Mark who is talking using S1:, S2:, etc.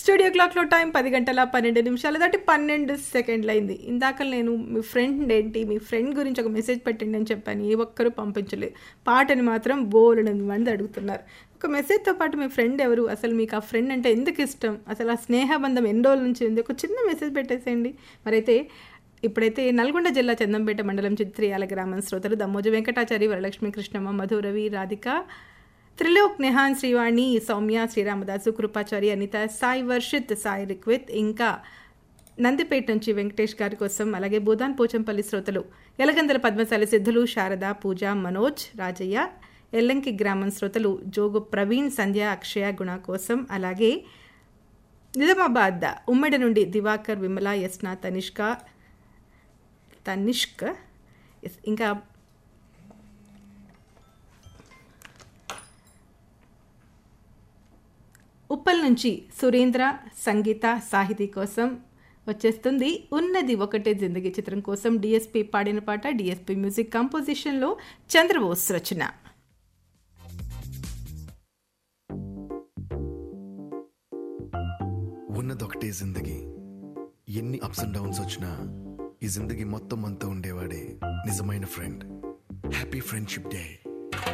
S1: studio క్లాక్లో time పది గంటల పన్నెండు నిమిషాలు దాటి పన్నెండు సెకండ్లు అయింది ఇందాక నేను మీ ఫ్రెండ్ ఏంటి మీ ఫ్రెండ్ గురించి ఒక మెసేజ్ పెట్టండి అని చెప్పాను ఏ ఒక్కరూ పంపించలేదు పాటని మాత్రం బోలెడు మంది అడుగుతున్నారు ఒక మెసేజ్తో పాటు మీ ఫ్రెండ్ ఎవరు అసలు మీకు ఆ ఫ్రెండ్ అంటే ఎందుకు ఇష్టం అసలు ఆ స్నేహబంధం ఎన్ని రోజుల నుంచి ఉంది ఒక చిన్న మెసేజ్ పెట్టేసేయండి మరైతే ఇప్పుడైతే నల్గొండ జిల్లా చందంపేట మండలం చిత్రియాల గ్రామం శ్రోతలు దమ్మోజు వెంకటాచారి వరలక్ష్మి కృష్ణమ్మ మధురవి రాధిక త్రిలోక్ నెహాన్ శ్రీవాణి సౌమ్య శ్రీరామదాసు కృపాచారి అనిత సాయి వర్షిత్ సాయి రిక్విత్ ఇంకా నందిపేట నుంచి వెంకటేష్ గారి కోసం అలాగే బూదాన్ పోచంపల్లి శ్రోతలు ఎలగందల పద్మశాలి సిద్ధులు శారద పూజ మనోజ్ రాజయ్య ఎల్లంకి గ్రామం శ్రోతలు జోగు ప్రవీణ్ సంధ్య అక్షయ గుణ కోసం అలాగే నిజామాబాద్ ఉమ్మడి నుండి దివాకర్ విమల యస్న తనిష్క తనిష్క్ ఎస్, ఇంకా ఉప్పల్ నుంచి సురేంద్ర సంగీత సాహితీ కోసం వచ్చేస్తుంది ఉన్నది ఒకటే జిందగీ చిత్రం కోసం డిఎస్పి పాడిన పాట డిఎస్పి మ్యూజిక్ కంపోజిషన్లో చంద్రబోస్ రచన
S2: ఉన్నదొకటే జిందగీ ఎన్ని అప్స్ అండ్ డౌన్స్ వచ్చినా ఈ జిందగీ మొత్తం అంతా ఉండేవాడే నిజమైన ఫ్రెండ్ హ్యాపీ ఫ్రెండ్షిప్ డే